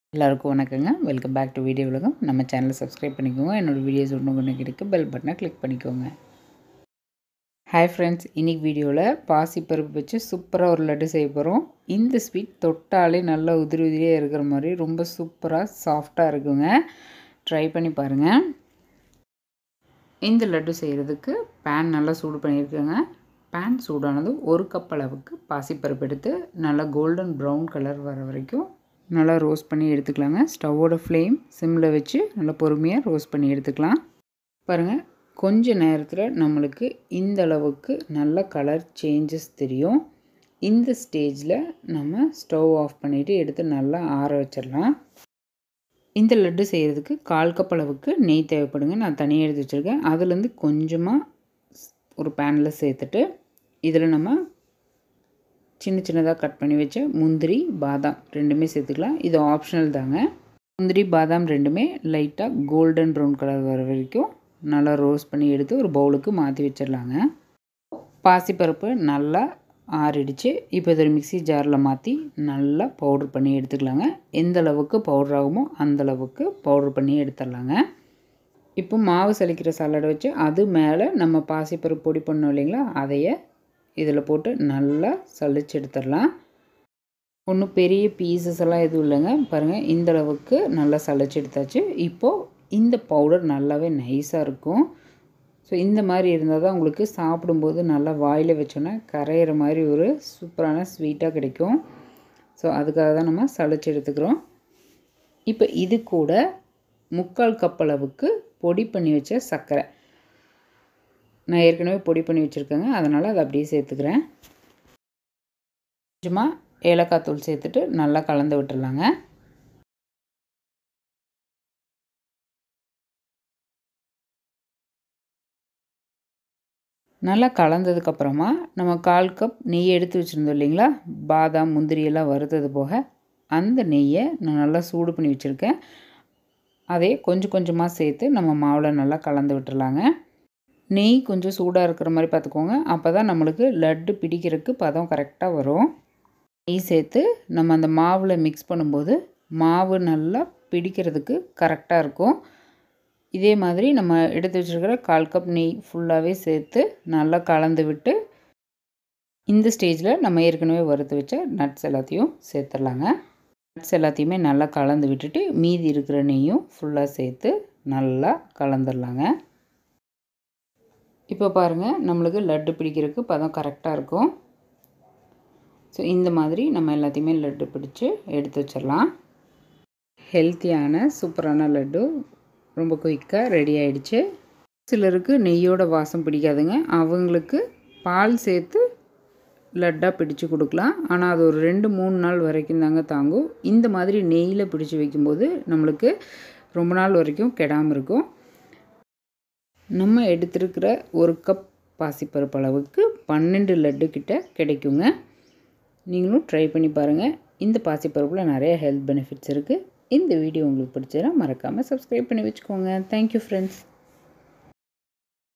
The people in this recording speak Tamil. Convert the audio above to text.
எல்லாருக்கும் வணக்கங்க வெல்கம் பேக் டு வீடியோ உலகம் நம்ம சேனலை சப்ஸ்கிரைப் பண்ணிக்கோங்க என்னோடய வீடியோஸ் ஒன்று ஒன்று கிடைக்கு பெல் பட்டனை கிளிக் பண்ணிக்கோங்க ஹாய் ஃப்ரெண்ட்ஸ் இன்றைக்கி வீடியோவில் பாசிப்பருப்பு வச்சு சூப்பராக ஒரு லட்டு செய்ய போகிறோம் இந்த ஸ்வீட் தொட்டாலே நல்லா உதிரி உதிரியாக இருக்கிற மாதிரி ரொம்ப சூப்பராக சாஃப்டாக இருக்குங்க ட்ரை பண்ணி பாருங்கள் இந்த லட்டு செய்கிறதுக்கு பேன் நல்லா சூடு பண்ணியிருக்கேங்க பேன் சூடானதும் ஒரு கப் அளவுக்கு பாசிப்பருப்பு எடுத்து நல்லா கோல்டன் ப்ரௌன் கலர் வர வரைக்கும் நல்லா ரோஸ்ட் பண்ணி எடுத்துக்கலாங்க ஸ்டவ்வோட ஃப்ளேம் சிம்மில் வச்சு நல்லா பொறுமையாக ரோஸ்ட் பண்ணி எடுத்துக்கலாம் பாருங்கள் கொஞ்ச நேரத்தில் நம்மளுக்கு இந்த அளவுக்கு நல்ல கலர் சேஞ்சஸ் தெரியும் இந்த ஸ்டேஜில் நம்ம ஸ்டவ் ஆஃப் பண்ணிவிட்டு எடுத்து நல்லா ஆற வச்சிடலாம் இந்த லட்டு செய்கிறதுக்கு கால் கப் அளவுக்கு நெய் தேவைப்படுங்க நான் தனியாக எடுத்து வச்சுருக்கேன் அதுலேருந்து கொஞ்சமாக ஒரு பேனில் சேர்த்துட்டு இதில் நம்ம சின்ன சின்னதாக கட் பண்ணி வச்ச முந்திரி பாதாம் ரெண்டுமே சேர்த்துக்கலாம் இது ஆப்ஷனல் தாங்க முந்திரி பாதாம் ரெண்டுமே லைட்டாக கோல்டன் ப்ரௌன் கலர் வர வரைக்கும் நல்லா ரோஸ்ட் பண்ணி எடுத்து ஒரு பவுலுக்கு மாற்றி வச்சிடலாங்க பாசிப்பருப்பு நல்லா ஆறிடுச்சு இப்போ இதை ஒரு மிக்சி ஜாரில் மாற்றி நல்லா பவுட்ரு பண்ணி எடுத்துக்கலாங்க எந்த அளவுக்கு பவுட்ரு ஆகுமோ அந்த அளவுக்கு பவுட்ரு பண்ணி எடுத்துடலாங்க இப்போ மாவு சலிக்கிற சாலடை வச்சு அது மேலே நம்ம பாசிப்பருப்பு பொடி பண்ணோம் இல்லைங்களா அதைய இதில் போட்டு நல்லா சளிச்சு எடுத்துடலாம் ஒன்றும் பெரிய பீசஸ் எல்லாம் எதுவும் இல்லைங்க பாருங்கள் இந்த அளவுக்கு நல்லா சளிச்சு எடுத்தாச்சு இப்போது இந்த பவுடர் நல்லாவே நைஸாக இருக்கும் ஸோ இந்த மாதிரி இருந்தால் தான் உங்களுக்கு சாப்பிடும்போது நல்லா வாயில் வச்சோன்னா கரையிற மாதிரி ஒரு சூப்பரான ஸ்வீட்டாக கிடைக்கும் ஸோ அதுக்காக தான் நம்ம சளிச்சு எடுத்துக்கிறோம் இப்போ இது கூட முக்கால் கப் அளவுக்கு பொடி பண்ணி வச்ச சர்க்கரை நான் ஏற்கனவே பொடி பண்ணி வச்சுருக்கேங்க அதனால் அதை அப்படியே சேர்த்துக்கிறேன் கொஞ்சமாக ஏலக்காய் தூள் சேர்த்துட்டு நல்லா கலந்து விட்டுறலாங்க நல்லா கலந்ததுக்கப்புறமா நம்ம கால் கப் நெய் எடுத்து வச்சுருந்தோம் இல்லைங்களா பாதாம் முந்திரியெல்லாம் வறுத்தது போக அந்த நெய்யை நான் நல்லா சூடு பண்ணி வச்சுருக்கேன் அதே கொஞ்சம் கொஞ்சமாக சேர்த்து நம்ம மாவில் நல்லா கலந்து விட்டுறலாங்க நெய் கொஞ்சம் சூடாக இருக்கிற மாதிரி பார்த்துக்கோங்க அப்போ தான் நம்மளுக்கு லட்டு பிடிக்கிறதுக்கு பதம் கரெக்டாக வரும் நெய் சேர்த்து நம்ம அந்த மாவில் மிக்ஸ் பண்ணும்போது மாவு நல்லா பிடிக்கிறதுக்கு கரெக்டாக இருக்கும் இதே மாதிரி நம்ம எடுத்து வச்சுருக்கிற கால் கப் நெய் ஃபுல்லாகவே சேர்த்து நல்லா கலந்து விட்டு இந்த ஸ்டேஜில் நம்ம ஏற்கனவே வறுத்து வச்ச நட்ஸ் எல்லாத்தையும் சேர்த்துடலாங்க நட்ஸ் எல்லாத்தையுமே நல்லா கலந்து விட்டுட்டு மீதி இருக்கிற நெய்யும் ஃபுல்லாக சேர்த்து நல்லா கலந்துடலாங்க இப்போ பாருங்கள் நம்மளுக்கு லட்டு பிடிக்கிறதுக்கு பதம் கரெக்டாக இருக்கும் ஸோ இந்த மாதிரி நம்ம எல்லாத்தையுமே லட்டு பிடிச்சி எடுத்து வச்சிடலாம் ஹெல்த்தியான சூப்பரான லட்டு ரொம்ப குயிக்காக ரெடி ஆகிடுச்சு சிலருக்கு நெய்யோட வாசம் பிடிக்காதுங்க அவங்களுக்கு பால் சேர்த்து லட்டாக பிடிச்சு கொடுக்கலாம் ஆனால் அது ஒரு ரெண்டு மூணு நாள் வரைக்கும் தாங்க தாங்கும் இந்த மாதிரி நெய்யில் பிடிச்சி வைக்கும்போது நம்மளுக்கு ரொம்ப நாள் வரைக்கும் கெடாமல் இருக்கும் நம்ம எடுத்துருக்கிற ஒரு கப் பாசிப்பருப்பு அளவுக்கு பன்னெண்டு லட்டு கிட்ட கிடைக்குங்க நீங்களும் ட்ரை பண்ணி பாருங்கள் இந்த பாசிப்பருப்பில் நிறைய ஹெல்த் பெனிஃபிட்ஸ் இருக்குது இந்த வீடியோ உங்களுக்கு பிடிச்சதுன்னா மறக்காமல் சப்ஸ்கிரைப் பண்ணி வச்சுக்கோங்க தேங்க்யூ ஃப்ரெண்ட்ஸ்